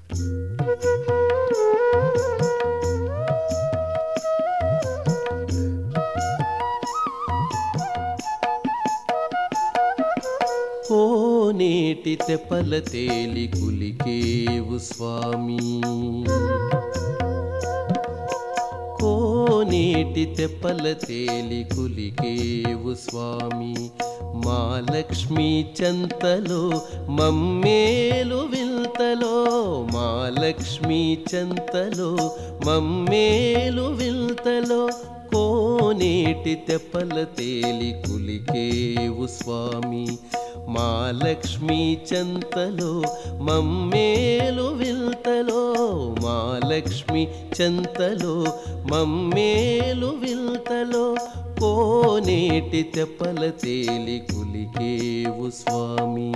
ఓ నేటి తెప్పల తేలి కులికేవు స్వామి కోనేటి తెప్పల తేలి కులికేవు స్వామి మా లక్ష్మీ చంతలో మమ్మేలు వింతలో మా లక్ష్మీ చంతలో మమ్మేలు వింతలో కోనేటి తెప్పల తేలి కులికేవు స్వామి మా లక్ష్మీ చంతలో మమ్మేలు విల్తలో మా లక్ష్మి చంతలో మమ్మేలు విల్తలో కోనేటి తెప్పల తేలి కులికేవు స్వామి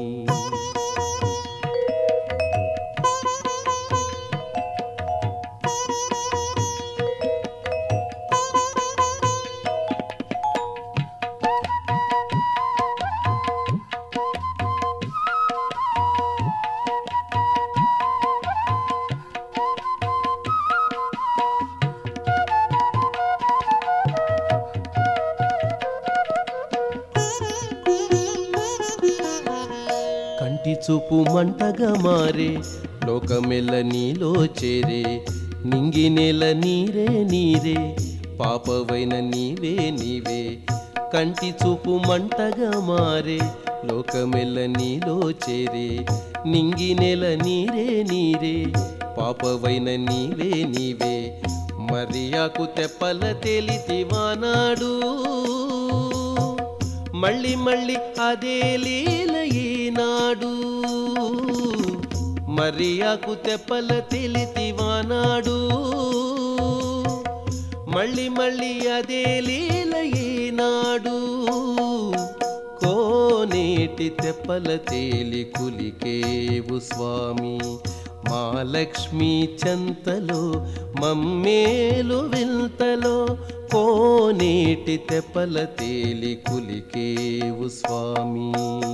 కంటి చూపు మంటగా మారే లోకమెల్ల నీలో చేరే నింగి నెల నీరే నీరే పాపవైన నీవే నీవే కంటి చూపు మంటగా మారే లోకమెల్ల నీలో చేరే నింగి నెల నీరే నీరే పాపవైన నీవే నీవే మరియాకు తెప్పల తేలితివానాడు మళ్ళీ మళ్ళీ అదే లీల ఈనాడు మరియాకు తెప్పల తెలితివానాడు మళ్ళీ మళ్ళీ అదే లీల ఈనాడు కోనేటి తెప్పల తేలి కులికేవు స్వామి మా లక్ష్మీ చంతలో మమ్మేలు వింతలో కోనేటి తెప్పల తేలి కులికేవు స్వామి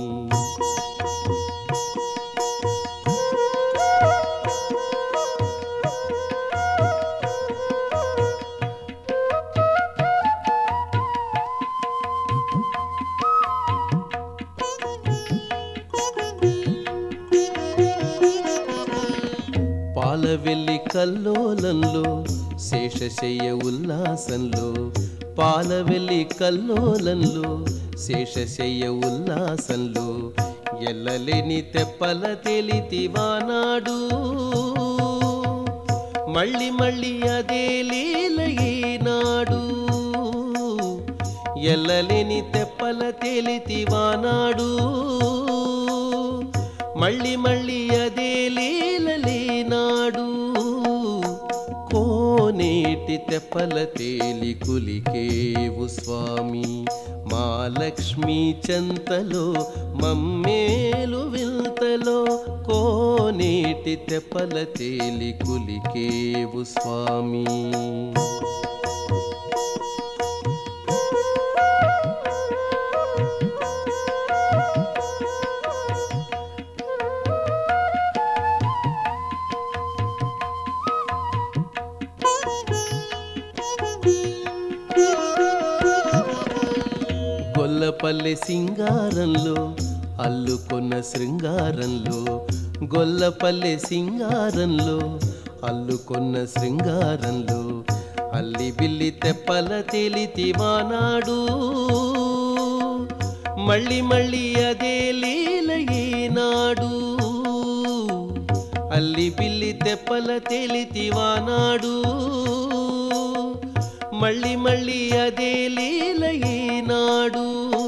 పాలవెల్లి కల్లోలంలో శేషశయ్య ఉల్లాసంలో పాలవెల్లి కల్లోలంలో శేషశయ్య ఉల్లాసంలో ఎల్లలేని తెప్పల తెలితివానాడు మళ్ళీ మళ్ళీ అదే లీల ఈనాడు ఎల్లలేని తెప్పల తెలితివానాడు మళ్ళీ మళ్ళీ అదే లీలలీనాడు కోనేటి తెప్పల తేలి కులికేవు స్వామి మా లక్ష్మీ చంతలో మమ్మేలు వింతలో కోనేటి తెప్పల తేలి కులికేవు స్వామి గొల్లపల్లె సింగారంలో అల్లుకొన్న శృంగారంలో గొల్లపల్లె సింగారంలో అల్లుకొన్న శృంగారంలో అల్లి బిల్లి తెప్పల తేలితివానాడు మళ్ళీ మళ్ళీ అదే లీల ఈనాడు అల్లి బిల్లి తెప్పల తేలితివానాడు మళ్ళీ మళ్ళీ అదే లీల ఈనాడు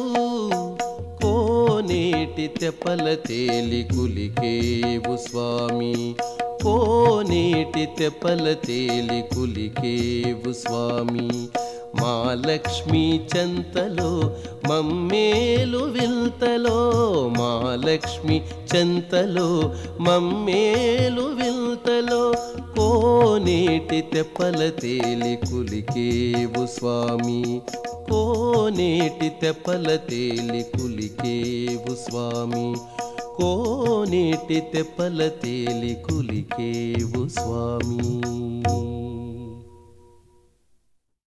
కోనేటి తెప్పల తేలి కులికేవు స్వామి కోనేటి తెప్పల తేలి కులికేవు స్వామి మా లక్ష్మీ చంతలో మమ్మేలు వింతలో మా లక్ష్మి చంతలో మమ్మేలు వింతలో కోనేటి తెప్పల తేలి కులికేవు స్వామి కోనేటి తెప్పల తేలి కులికేవు స్వామి కోనేటి తెప్పల తేలి కులికేవు స్వామి